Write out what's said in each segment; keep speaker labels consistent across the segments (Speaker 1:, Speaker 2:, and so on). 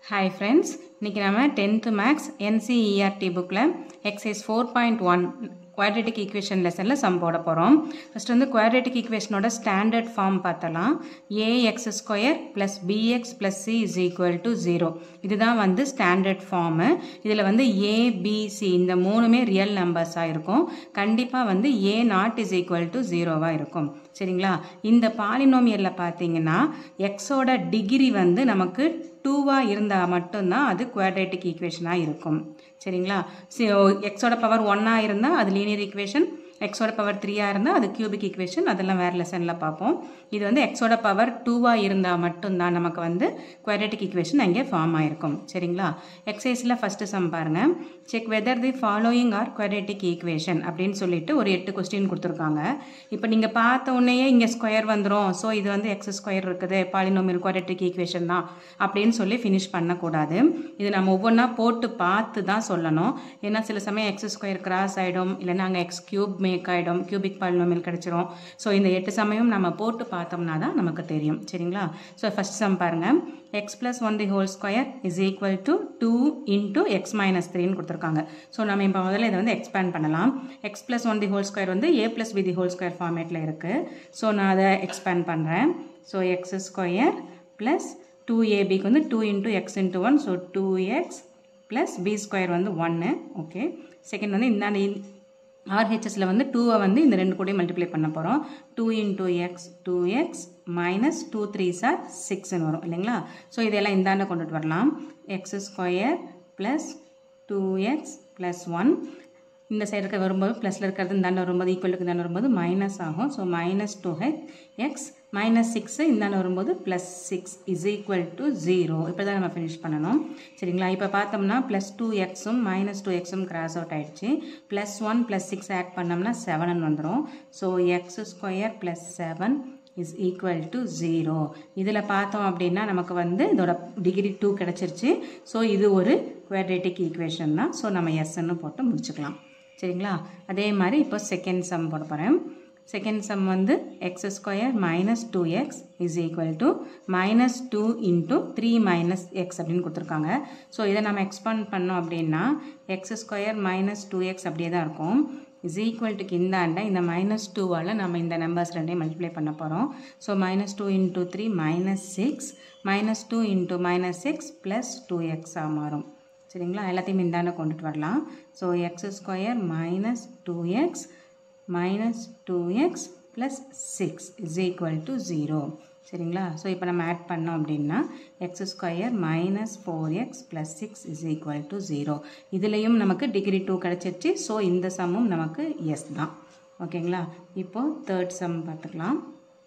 Speaker 1: Hi friends இன்றைக்கி நம்ம tenth maths NCERT புக்கில் exercise four point one quadratic equation லெசனில் சம் போட போகிறோம் ஃபஸ்ட் வந்து குவாட்ரேட்டிக் ஈக்குவேஷனோட ஸ்டாண்டர்ட் ஃபார்ம் பார்த்தலாம் ax square plus bx plus c is equal to zero இதுதான் வந்து ஸ்டாண்டர்ட் ஃபார்மு இதில் வந்து ஏபிசி இந்த மூணுமே ரியல் நம்பர்ஸாக இருக்கும் கண்டிப்பாக வந்து a not is equal to ஜீரோவாக இருக்கும் சரிங்களா இந்த பாலினோமியலில் பார்த்தீங்கன்னா எக்ஸோட டிகிரி வந்து நமக்கு டூவாக இருந்தால் மட்டும்தான் அது குவாட்ரேட்டிக் ஈக்குவேஷனாக இருக்கும் சரிங்களா எக்ஸோட பவர் ஒன்னாக இருந்தால் அது லீனியர் ஈக்குவேஷன் எக்ஸோட பவர் த்ரீயாக இருந்தால் அது கியூபிக் ஈக்குவேஷன் அதெல்லாம் வேறு லெசனில் பார்ப்போம் இது வந்து எக்ஸோட பவர் டூவாக இருந்தால் மட்டும்தான் நமக்கு வந்து குவாட்ரேட்டிக் ஈக்குவேஷன் அங்கே ஃபார்ம் ஆயிருக்கும் சரிங்களா எக்ஸசைஸில் ஃபஸ்ட்டு சம் பாருங்கள் check whether the following are quadratic equation அப்படின்னு சொல்லிட்டு ஒரு எட்டு கொஸ்டின் கொடுத்துருக்காங்க இப்போ நீங்கள் பார்த்த உடனேயே இங்கே ஸ்கொயர் வந்துடும் ஸோ இது வந்து எக்ஸ் ஸ்கொயர் இருக்குது பாலினோமியல் குவாட்ரேட்டிக் ஈக்குவேஷன் தான் அப்படின்னு சொல்லி ஃபினிஷ் பண்ணக்கூடாது இது நம்ம ஒவ்வொன்றா போட்டு பார்த்து தான் சொல்லணும் ஏன்னா சில சமயம் எக்ஸ் ஸ்கொயர் கிராஸ் ஆகிடும் இல்லைன்னா அங்கே எக்ஸ் கியூப் மேக் ஆகிடும் கியூபிக் பாலினோமியல் கிடச்சிரும் ஸோ இந்த எட்டு சமயம் நம்ம போட்டு பார்த்தோம்னா தான் நமக்கு தெரியும் சரிங்களா ஸோ ஃபஸ்ட் சம் பாருங்கள் x plus one the whole square is equal to two into x minus த்ரீன்னு கொடுத்துருக்காங்க ஸோ நம்ம இப்போ முதல்ல இதை வந்து எக்ஸ்பேண்ட் பண்ணலாம் x plus one the whole square வந்து a plus b the whole square ஃபார்மேட்டில் இருக்குது ஸோ நான் அதை எக்ஸ்பேண்ட் பண்ணுறேன் so x square plus two ஏபிக்கு வந்து two into x into one so two x plus b square வந்து ஒன்று ஓகே செகண்ட் வந்து இந்த ஆர்ஹெச்எஸில் வந்து டூவை வந்து இந்த ரெண்டு கூடயும் மல்டிப்ளை பண்ண போகிறோம் two into x two x minus two three are சிக்ஸ்னு வரும் இல்லைங்களா ஸோ இதெல்லாம் இந்தாண்ட கொண்டுட்டு வரலாம் x square plus two x plus one இந்த சைடு இருக்க வரும்போது ப்ளஸில் இருக்கிறது இந்தாண்ட வரும்போது ஈக்குவலுக்கு இந்தாண்ட வரும்போது மைனஸ் ஆகும் so minus two h x minus six இந்தாண்ட வரும்போது plus six is equal to zero இப்போ தான் நம்ம ஃபினிஷ் பண்ணணும் சரிங்களா இப்போ பார்த்தோம்னா ப்ளஸ் டூ எக்ஸும் மைனஸ் டூ எக்ஸும் கிராஸ் அவுட் ஆகிடுச்சு plus one plus six add பண்ணோம்னா செவன் வந்துடும் so x square plus seven is equal to zero இதில் பார்த்தோம் அப்படின்னா நமக்கு வந்து இதோட டிகிரி டூ கிடச்சிருச்சு ஸோ இது ஒரு குவாட்ரேட்டிக் ஈக்குவேஷன் தான் ஸோ நம்ம எஸ்ன்னு போட்டு முடிச்சுக்கலாம் சரிங்களா அதே மாதிரி இப்போ செகண்ட் சம் போட போகிறேன் செகண்ட் சம் வந்து x square minus two x is equal to minus two into three minus x அப்படின்னு கொடுத்துருக்காங்க ஸோ இதை நம்ம எக்ஸ்பாண்ட் பண்ணோம் அப்படின்னா x square minus two x அப்படியே தான் இருக்கும் இஸ் ஈக்குவல் டுக்கு இந்தாண்ட இந்த மைனஸ் டூவால் நம்ம இந்த நம்பர்ஸ் ரெண்டையும் மல்டிப்ளை பண்ண போகிறோம் so minus two into three minus six minus two into minus six plus two எக்ஸாக மாறும் சரிங்களா எல்லாத்தையும் இந்தாண்ட கொண்டுட்டு வரலாம் so x square minus two x minus two x plus six is equal to zero சரிங்களா ஸோ இப்போ நம்ம ஆட் பண்ணோம் அப்படின்னா x square minus four x plus six is equal to zero இதுலேயும் நமக்கு டிகிரி டூ கிடச்சிருச்சு ஸோ இந்த சம்மும் நமக்கு எஸ் தான் ஓகேங்களா இப்போது தேர்ட் சம் பார்த்துக்கலாம்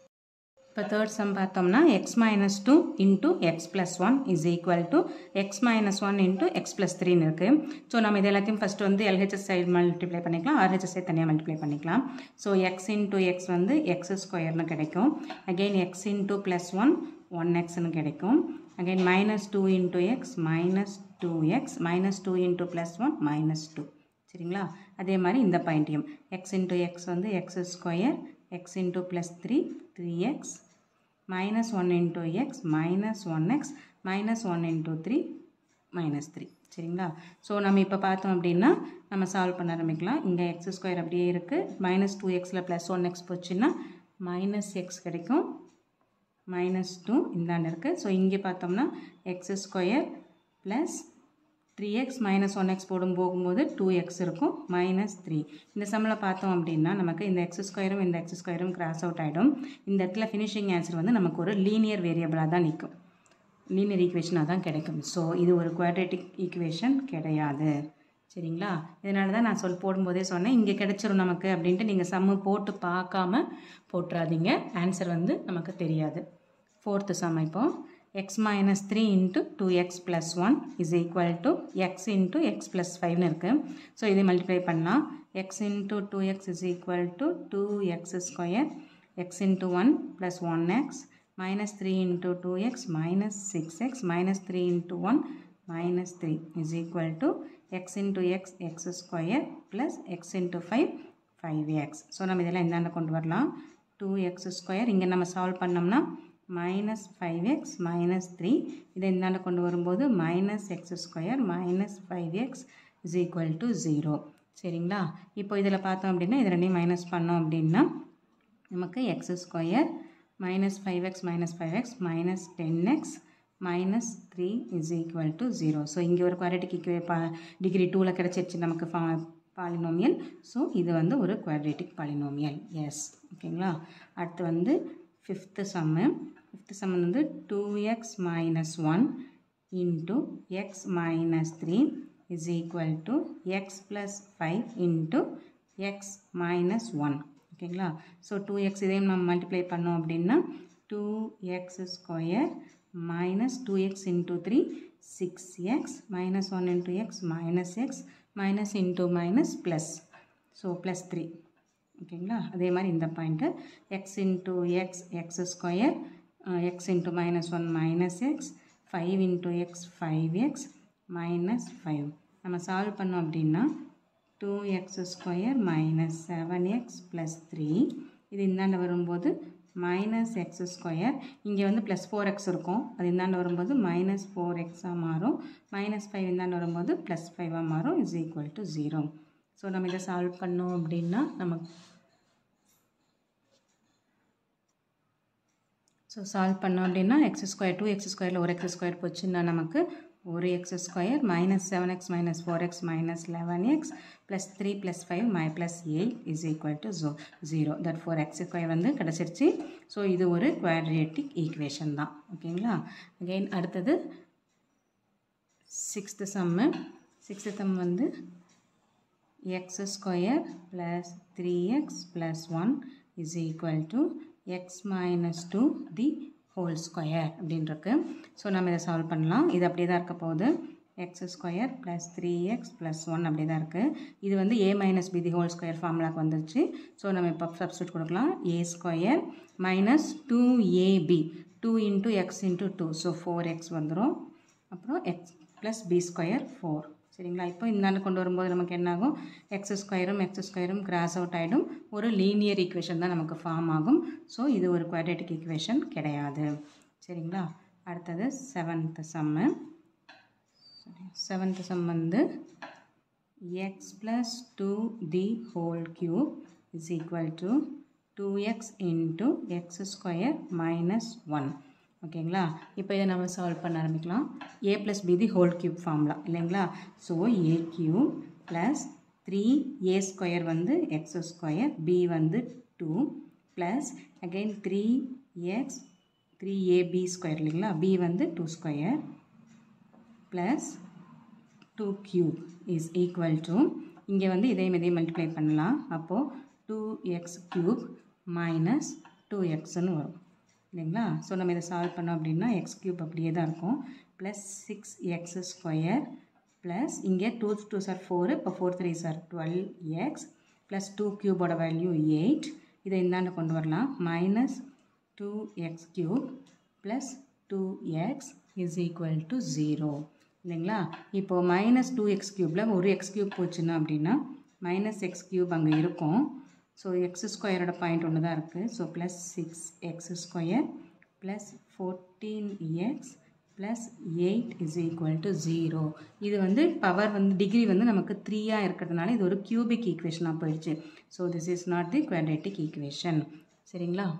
Speaker 1: இப்போ தேர்ட் சம் பார்த்தோம்னா x minus two into x plus one is equal to x minus one into x plus த்ரீன்னு இருக்குது ஸோ நம்ம இது எல்லாத்தையும் ஃபஸ்ட்டு வந்து எல்ஹெச்எஸ் சைடு மல்டிப்ளை பண்ணிக்கலாம் ஆர்ஹெச்எஸ் சைடு தனியாக மல்டிப்ளை பண்ணிக்கலாம் ஸோ எக்ஸ் இன்ட்டு எக்ஸ் வந்து எக்ஸ் ஸ்கொயர்னு கிடைக்கும் again x into plus one one எக்ஸ்னு கிடைக்கும் again minus two into x minus two x minus two into plus one minus two சரிங்களா அதே மாதிரி இந்த பாயிண்ட்டையும் எக்ஸ் இன்ட்டு எக்ஸ் வந்து x square x into plus three three x minus one into x minus one x minus one into three minus three சரிங்களா so நம்ம இப்போ பார்த்தோம் அப்படின்னா நம்ம சால்வ் பண்ண ஆரம்பிக்கலாம் இங்கே எக்ஸ் ஸ்கொயர் அப்படியே இருக்குது மைனஸ் டூ எக்ஸில் ப்ளஸ் ஒன் எக்ஸ் போச்சுன்னா மைனஸ் எக்ஸ் கிடைக்கும் மைனஸ் டூ இந்தாண்டு இருக்குது ஸோ இங்கே பார்த்தோம்னா x square plus three x minus one x போடும் போகும்போது டூ எக்ஸ் இருக்கும் மைனஸ் த்ரீ இந்த சம்மில் பார்த்தோம் அப்படின்னா நமக்கு இந்த எக்ஸ் ஸ்கொயரும் இந்த எக்ஸ் ஸ்கொயரும் கிராஸ் அவுட் ஆகிடும் இந்த இடத்துல ஃபினிஷிங் ஆன்சர் வந்து நமக்கு ஒரு லீனியர் வேரியபிளாக தான் நிற்கும் லீனியர் ஈக்குவேஷனாக தான் கிடைக்கும் ஸோ இது ஒரு குவாட்ரேட்டிக் ஈக்குவேஷன் கிடையாது சரிங்களா இதனால தான் நான் சொல் போடும்போதே சொன்னேன் இங்கே கிடைச்சிரும் நமக்கு அப்படின்ட்டு நீங்கள் சம்மு போட்டு பார்க்காம போட்டுறாதீங்க ஆன்சர் வந்து நமக்கு தெரியாது ஃபோர்த்து சம் இப்போது x minus 3 into 2x plus 1 is equal to x into x plus 5 இருக்கு ஸோ இதை மல்டிப்ளை பண்ணலாம் x into 2x is equal to 2x square x into 1 plus 1x minus 3 into 2x minus 6x minus 3 into 1 minus 3 is equal to x into x x square plus x into 5 5x so நம்ம இதெல்லாம் இந்தாண்ட கொண்டு வரலாம் 2x square இங்கே நம்ம solve பண்ணோம்னா minus five x minus three இதை இந்தாண்ட கொண்டு வரும்போது minus x square minus five x is equal to zero சரிங்களா இப்போ இதில் பார்த்தோம் அப்படின்னா இது ரெண்டையும் மைனஸ் பண்ணோம் அப்படின்னா நமக்கு x square minus five x minus five x minus ten x minus three is equal to zero so இங்கே ஒரு குவாட்ரட்டிக் இக்குவே பா டிகிரி டூவில் கிடச்சிருச்சு நமக்கு ஃபா பாலினோமியல் ஸோ இது வந்து ஒரு குவாட்ரேட்டிக் பாலினோமியல் எஸ் ஓகேங்களா அடுத்து வந்து ஃபிஃப்த்து சம்மு ஃபிஃப்த்து சம் வந்து two x minus one into x minus three is equal to x plus five into x minus one ஓகேங்களா ஸோ டூ எக்ஸ் இதையும் நம்ம மல்டிப்ளை பண்ணோம் அப்படின்னா two x square minus two x into three six x minus one into x minus x minus into minus plus so plus three ஓகேங்களா அதே மாதிரி இந்த point x into x x square x into minus one minus x five into x five x minus five நம்ம solve பண்ணோம் அப்படின்னா two x square minus seven x plus three இது இந்தாண்ட வரும்போது மைனஸ் எக்ஸ் ஸ்கொயர் இங்கே வந்து plus four X இருக்கும் அது இந்தாண்ட வரும்போது மைனஸ் ஃபோர் எக்ஸாக மாறும் மைனஸ் ஃபைவ் இந்தாண்ட வரும்போது ப்ளஸ் ஃபைவாக மாறும் is equal to zero so நம்ம இதை சால்வ் பண்ணோம் அப்படின்னா நமக்கு ஸோ சால்வ் பண்ணோம் அப்படின்னா எக்ஸ் ஸ்கொயர் டூ எக்ஸ் ஸ்கொயரில் ஒரு எக்ஸ் ஸ்கொயர் போச்சுன்னா நமக்கு ஒரு x square minus seven x minus four x minus eleven x plus three plus five மை plus eight is equal to ஜோ zero that four x square வந்து கிடச்சிருச்சு so இது ஒரு குவாட்ரேட்டிக் ஈக்குவேஷன் தான் ஓகேங்களா அகெயின் அடுத்தது சிக்ஸ்த்து சம்மு சிக்ஸ்த்து சம் வந்து x square plus three x plus one is equal to x minus two the whole square அப்படின்ருக்கு ஸோ நம்ம இதை சால்வ் பண்ணலாம் இது அப்படியே தான் இருக்க போகுது x square plus three x plus one அப்படி தான் இருக்குது இது வந்து a minus b the whole square ஃபார்முலாக்கு வந்துருச்சு ஸோ நம்ம இப்போ சப்ஸ்டியூட் கொடுக்கலாம் a square minus two a b two into x into two so four x வந்துடும் அப்புறம் x plus b square four சரிங்களா இப்போ இந்தாண்டு கொண்டு வரும்போது நமக்கு என்னாகும் எக்ஸ் ஸ்கொயரும் எக்ஸ் ஸ்கொயரும் கிராஸ் அவுட் ஆகிடும் ஒரு லீனியர் ஈக்குவேஷன் தான் நமக்கு ஃபார்ம் ஆகும் ஸோ இது ஒரு குவாட்ரேட்டிக் ஈக்குவேஷன் கிடையாது சரிங்களா அடுத்தது செவன்த்து சம்மு செவன்த்து சம் வந்து x plus two the whole cube is equal to two x into x square minus one ஓகேங்களா இப்போ இதை நம்ம சால்வ் பண்ண ஆரம்பிக்கலாம் a plus b the whole cube formula இல்லைங்களா so a cube plus three a square வந்து x square b வந்து two plus again three x three a b square இல்லைங்களா பி வந்து two square plus two cube is equal to இங்கே வந்து இதையும் இதையும் multiply பண்ணலாம் அப்போது two x cube minus two எக்ஸ்ன்னு வரும் இல்லைங்களா ஸோ நம்ம இதை சால்வ் பண்ணோம் அப்படின்னா எக்ஸ் கியூப் அப்படியே தான் இருக்கும் plus six x square plus இங்கே டூ டூ சார் ஃபோரு இப்போ four three are twelve x plus two க்யூபோட வேல்யூ எயிட் இதை இந்தாண்ட கொண்டு வரலாம் minus two x cube plus two x is equal to zero இல்லைங்களா இப்போது மைனஸ் டூ எக்ஸ் க்யூப்பில் ஒரு எக்ஸ் க்யூப் போச்சுன்னா அப்படின்னா மைனஸ் எக்ஸ் க்யூப் அங்கே இருக்கும் ஸோ எக்ஸ் ஸ்கொயரோட பாயிண்ட் ஒன்று தான் இருக்குது so plus six x square plus fourteen x plus eight is equal to zero இது வந்து பவர் வந்து டிகிரி வந்து நமக்கு த்ரீயாக இருக்கிறதுனால இது ஒரு கியூபிக் ஈக்குவேஷனாக போயிடுச்சு so this is not the quadratic equation சரிங்களா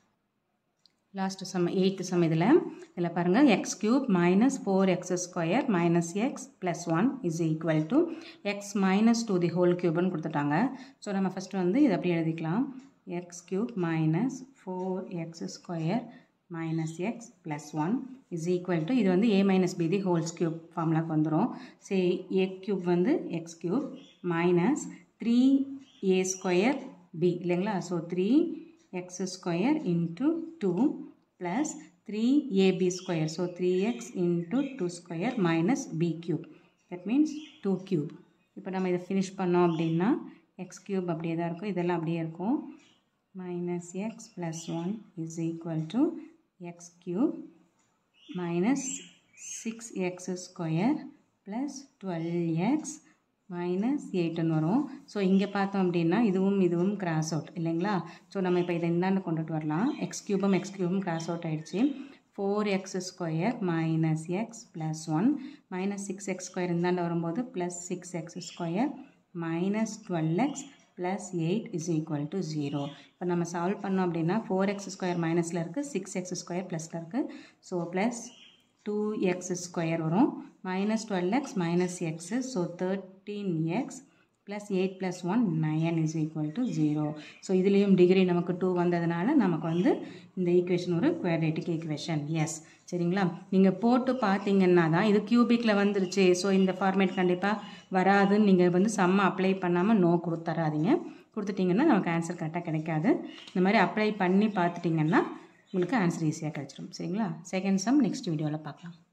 Speaker 1: லாஸ்ட் சம் எயித்து சம் இதில் இதில் பாருங்கள் x cube minus four x square minus x plus one is equal to x minus two the whole கியூப்னு கொடுத்துட்டாங்க ஸோ நம்ம first வந்து இதை அப்படி எழுதிக்கலாம் x cube minus four x square minus x plus one is equal to இது வந்து a minus b the whole's cube ஃபார்முலாக்கு வந்துடும் சே ஏ கியூப் வந்து x cube minus three a square b இல்லைங்களா so three x square into 2 plus 3ab square. So 3x into 2 square minus b cube. That means 2 cube. இப்போ நம்ம இதை finish பண்ணோம் அப்படின்னா X cube அப்படியே தான் இருக்கும் இதெல்லாம் அப்படியே இருக்கும் minus x plus one is equal to x cube minus six x square plus twelve x minus எயிட்டுன்னு வரும் ஸோ இங்கே பார்த்தோம் அப்படின்னா இதுவும் இதுவும் கிராஸ் அவுட் இல்லைங்களா ஸோ நம்ம இப்போ இதை இந்தாண்டு கொண்டுட்டு வரலாம் எக்ஸ் கியூபும் எக்ஸ் கியூபும் கிராஸ் அவுட் ஆகிடுச்சு four x square minus x plus one minus six x square இந்தாண்டு வரும்போது plus six x square minus twelve x plus eight is equal to zero இப்போ நம்ம சால்வ் பண்ணோம் அப்படின்னா ஃபோர் எக்ஸ் ஸ்கொயர் மைனஸில் இருக்குது சிக்ஸ் எக்ஸ் ஸ்கொயர் ப்ளஸில் இருக்குது so plus two x square வரும் minus twelve x minus x so thirteen x plus eight plus one nine is equal to zero so இதுலேயும் டிகிரி நமக்கு two வந்ததுனால நமக்கு வந்து இந்த ஈக்குவேஷன் ஒரு குவாட்ரேட்டிக் ஈக்குவேஷன் எஸ் சரிங்களா நீங்கள் போட்டு பார்த்தீங்கன்னா தான் இது கியூபிக்கில் வந்துருச்சு ஸோ இந்த ஃபார்மேட் கண்டிப்பாக வராதுன்னு நீங்கள் வந்து செம்ம அப்ளை பண்ணாமல் நோ கொடுத்துறாதீங்க கொடுத்துட்டிங்கன்னா நமக்கு ஆன்சர் கரெக்டாக கிடைக்காது இந்த மாதிரி அப்ளை பண்ணி பார்த்துட்டிங்கன்னா உங்களுக்கு ஆன்சர் ஈஸியாக கிடச்சிடும் சரிங்களா செகண்ட் சம் நெக்ஸ்ட் வீடியோவில் பார்க்கலாம்